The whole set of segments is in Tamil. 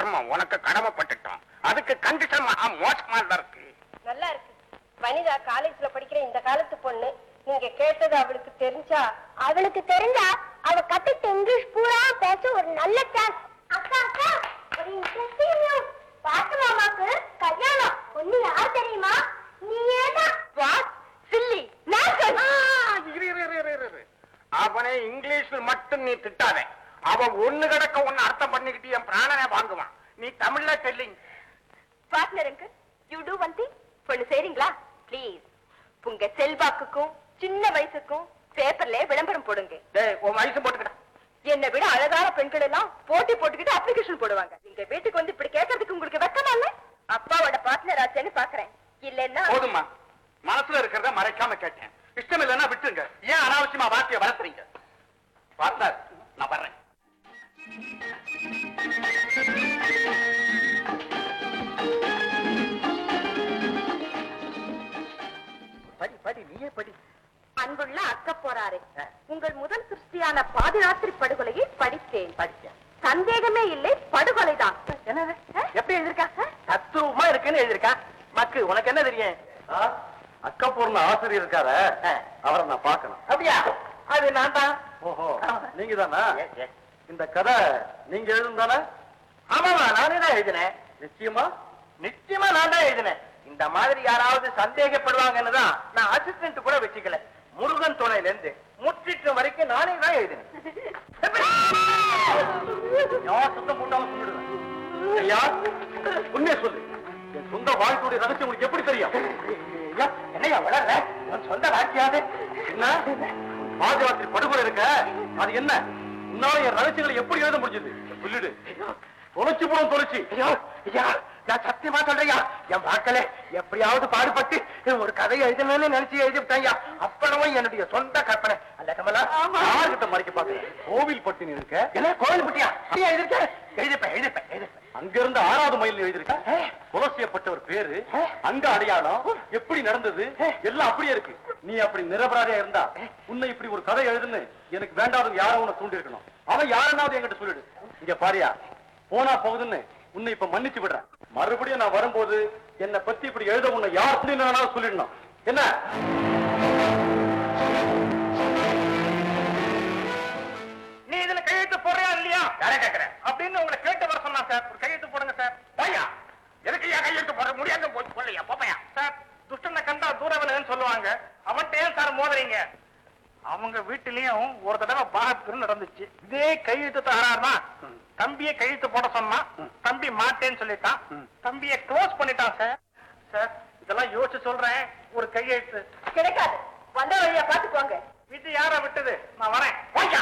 தர்மம் உனக்கு கடமைப்பட்டுட்டோம் அதுக்கு கண்டிஷன் மகா மோசமா தான் இருக்கு நல்லா இருக்கு வனிதா காலேஜ்ல படிக்கிற இந்த காலத்து பொண்ணு நீங்க கேட்டது அவளுக்கு தெரிஞ்சா அவளுக்கு தெரிஞ்சா அவ கத்துக்கிட்ட இங்கிலீஷ் பூரா பேச ஒரு நல்ல சான்ஸ் அக்கா அக்கா ஒரு இன்ட்ரெஸ்டிங் நியூஸ் பாத்து மாமாக்கு கல்யாணம் ஒண்ணு யார் தெரியுமா நீயே தான் வாட் சில்லி இரு, இரு, இரு, இரு, இரு. அவனை இங்கிலீஷ்ல மட்டும் நீ திட்டாதே அவன் ஒண்ணு கிடக்க ஒண்ணு அர்த்தம் பண்ணிக்கிட்டு என் பிராணனை வாங்குவான் நீ தமிழ்ல telling partner uncle you do one thing ஒண்ணு செய்றீங்களா ப்ளீஸ் உங்க செல்வாக்குக்கும் சின்ன வயசுக்கும் பேப்பர்ல விளம்பரம் போடுங்க டேய் உன் வயசு போட்டுக்கிட்ட என்னை விட அழகான பெண்கள் எல்லாம் போட்டி போட்டுக்கிட்டு அப்ளிகேஷன் போடுவாங்க எங்க வீட்டுக்கு வந்து இப்படி கேட்கறதுக்கு உங்களுக்கு வெக்கமா இல்ல அப்பாவோட பார்ட்னர் ஆச்சேன்னு பாக்குறேன் இல்லன்னா போதுமா மனசுல இருக்கிறத மறைக்காம கேட்டேன் இஷ்டம் இல்லைன்னா விட்டுருங்க ஏன் அனாவசியமா வார்த்தையை வளர்த்துறீங்க பார்த்தார் நான் வர்றேன் படி படி நீயே படி அன்புள்ள அக்க போறாரு உங்கள் முதல் சிருஷ்டியான பாதிராத்திரி படுகொலையை படித்தேன் படிச்சேன் சந்தேகமே இல்லை படுகொலைதான் என்னது எப்படி எழுதிருக்கா தத்துவமா இருக்குன்னு எழுதிருக்கா மக்கு உனக்கு என்ன தெரியும் அக்கப்பூர்ண ஆசிரியர் இருக்கார ஆ. அவரை நான் பார்க்கணும் அப்படியா அது நான் தான் ஓஹோ ஆமா. நீங்க தானா Yes, yes. இந்த கதை நீங்க எழுதுந்தானே ஆமாமா நானே தான் எழுதினேன் நிச்சயமா நிச்சயமா நான் தான் எழுதினேன் இந்த மாதிரி யாராவது சந்தேகப்படுவாங்கன்னு தான் நான் அசிஸ்டன்ட் கூட வச்சுக்கல முருகன் துணையில இருந்து முற்றிட்டு வரைக்கும் நானே தான் எழுதினேன் யார் சுத்தம் போட்டாலும் சொல்லிடுவேன் ஐயா உண்மையை சொல்லு என் சொந்த வாழ்க்கையுடைய ரகசியம் உங்களுக்கு எப்படி தெரியும் ஐயா, என்னய்யா வளர்ற உன் சொந்த வாக்கியாது என்ன பாதுகாத்து படுகொலை இருக்க அது என்ன உன்னால என் ரகசியங்களை எப்படி எழுத முடிஞ்சது சொல்லிடு தொலைச்சு போடும் தொலைச்சு ஐயா ஐயா நான் சத்தியமா சொல்றேயா என் வாக்கல எப்படியாவது பாடுபட்டு ஒரு கதையை எழுதணும்னு நினைச்சு எழுதிவிட்டேன் ஐயா அப்பளவும் என்னுடைய சொந்த கற்பனை அல்ல கமலா யார்கிட்ட மறைக்க பாக்குறேன் கோவில் பட்டினி இருக்க என்ன கோவில் பட்டியா ஐயா எழுதிருக்கேன் எழுதிப்பேன் எழுதிப்பேன் எழுதிப்பேன் அங்க இருந்து ஆறாவது மைல் எழுதிருக்க கொலை செய்யப்பட்டவர் பேரு அங்க அடையாளம் எப்படி நடந்தது எல்லாம் அப்படியே இருக்கு நீ அப்படி நிரபராதியா இருந்தா உன்னை இப்படி ஒரு கதை எழுதுன்னு எனக்கு வேண்டாதவங்க யாரோ உன்னை தூண்டி இருக்கணும் அவன் யாருன்னாவது என்கிட்ட சொல்லிடு இங்க பாரியா போனா போகுதுன்னு உன்னை இப்ப மன்னிச்சு விடுறேன் மறுபடியும் நான் வரும்போது என்னை பத்தி இப்படி எழுத உன்னை யார் சொல்லினாலும் சொல்லிடணும் என்ன நீ இதுல கையெழுத்து போடுறியா இல்லையா யாரே கேக்குறேன் அப்படின்னு உங்களை கேட்டு வர சொன்னா சார் ஒரு கையெழுத்து போடுங்க சார் பையா எதுக்கு ஏன் கையெழுத்து போட முடியாது போய் சொல்லையா போப்பையா சார் துஷ்டனை கண்டா தூரவனு சொல்லுவாங்க அவன்கிட்ட ஏன் சார் மோதுறீங்க அவங்க வீட்டிலயும் ஒரு தடவை பாகத்துக்கு நடந்துச்சு இதே கையெழுத்து தகராறுனா தம்பியை கையெழுத்து போட சொன்னா தம்பி மாட்டேன்னு சொல்லிட்டான் தம்பியை க்ளோஸ் பண்ணிட்டான் சார் சார் இதெல்லாம் யோசிச்சு சொல்றேன் ஒரு கையெழுத்து கிடைக்காது வந்த வழியா பாத்துக்கோங்க இது யார விட்டது நான் வரேன் போய்யா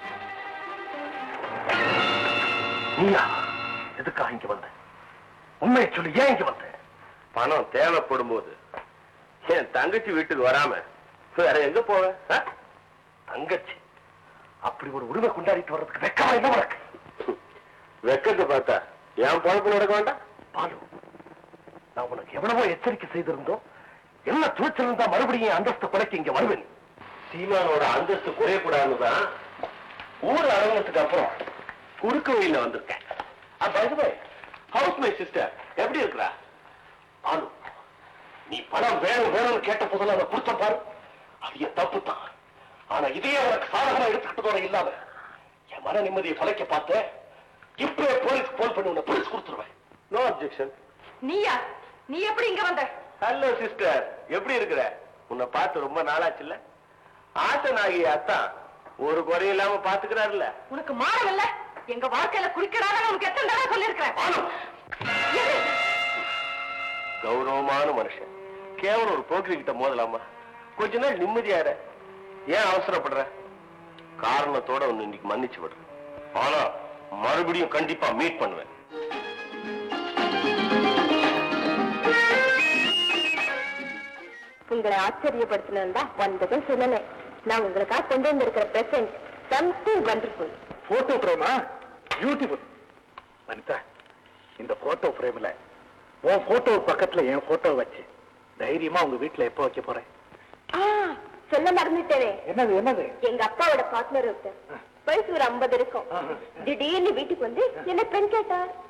நீயா எதுக்கா இங்க வந்த உண்மையை சொல்லி ஏன் இங்க வந்த பணம் தேவைப்படும் போது என் தங்கச்சி வீட்டுக்கு வராம வேற எங்க போவேன் ஆ? தங்கச்சி அப்படி ஒரு உரிமை கொண்டாடிட்டு வர்றதுக்கு வெக்கமா என்ன உனக்கு வெக்கத்தை பார்த்தா என் பொழப்பு நடக்க வேண்டாம் பாலு நான் உனக்கு எவ்வளவோ எச்சரிக்கை செய்திருந்தோம் என்ன துணிச்சல் இருந்தா மறுபடியும் என் அந்தஸ்து குறைக்க இங்க வருவேன் சீமானோட அந்தஸ்து குறையக்கூடாதுன்னு தான் ஊர் அடங்கினதுக்கு அப்புறம் குறுக்கு வழியில வந்திருக்கேன் ஹவுஸ் மை சிஸ்டர் எப்படி இருக்கிறா பாலு நீ பணம் வேணும் வேணும்னு கேட்ட போதெல்லாம் அதை கொடுத்த பாரு அது என் தப்பு தான் ஆனா இதையே உனக்கு சாதகமா எடுத்துக்கிட்டதோட இல்லாம என் மன நிம்மதியை தொலைக்க பார்த்தேன் இப்பவே போலீஸ்க்கு போன் பண்ணி உன்னை போலீஸ் கொடுத்துருவேன் நோ அப்செக்ஷன் நீயா நீ எப்படி இங்க வந்த ஹலோ சிஸ்டர் எப்படி இருக்கிற உன்னை பார்த்து ரொம்ப நாளாச்சுல்ல ஆசை நாகி அத்தான் ஒரு குறை இல்லாம பாத்துக்கிறாருல்ல உனக்கு மானம் இல்ல எங்க வாழ்க்கையில குடிக்கிறான்னு உனக்கு எத்தனை தடவை சொல்லிருக்கிறேன் கௌரவமான மனுஷன் கேவலம் ஒரு போக்கிரி கிட்ட மோதலாமா கொஞ்ச நாள் நிம்மதியார ஏன் அவசரப்படுற காரணத்தோட ஒன்னு இன்னைக்கு மன்னிச்சு விடுறேன் ஆனா மறுபடியும் கண்டிப்பா மீட் பண்ணுவேன் உங்களை ஆச்சரியப்படுத்தினா வந்ததும் சொன்னேன் நான் உங்களுக்காக கொண்டு வந்திருக்கிற பிரசன்ட் சம்திங் வண்டர்ஃபுல் போட்டோ பிரேமா பியூட்டிஃபுல் வனிதா இந்த போட்டோ பிரேம்ல உன் போட்டோ பக்கத்துல என் போட்டோ வச்சு தைரியமா உங்க வீட்டுல எப்போ வைக்க போறேன் சொல்ல மறந்துட்டேனே என்னது என்னது எங்க அப்பாவோட பார்ட்னர் ஒருத்தர் வயசு ஒரு ஐம்பது இருக்கும் திடீர்னு வீட்டுக்கு வந்து என்ன பெண் கேட்டார்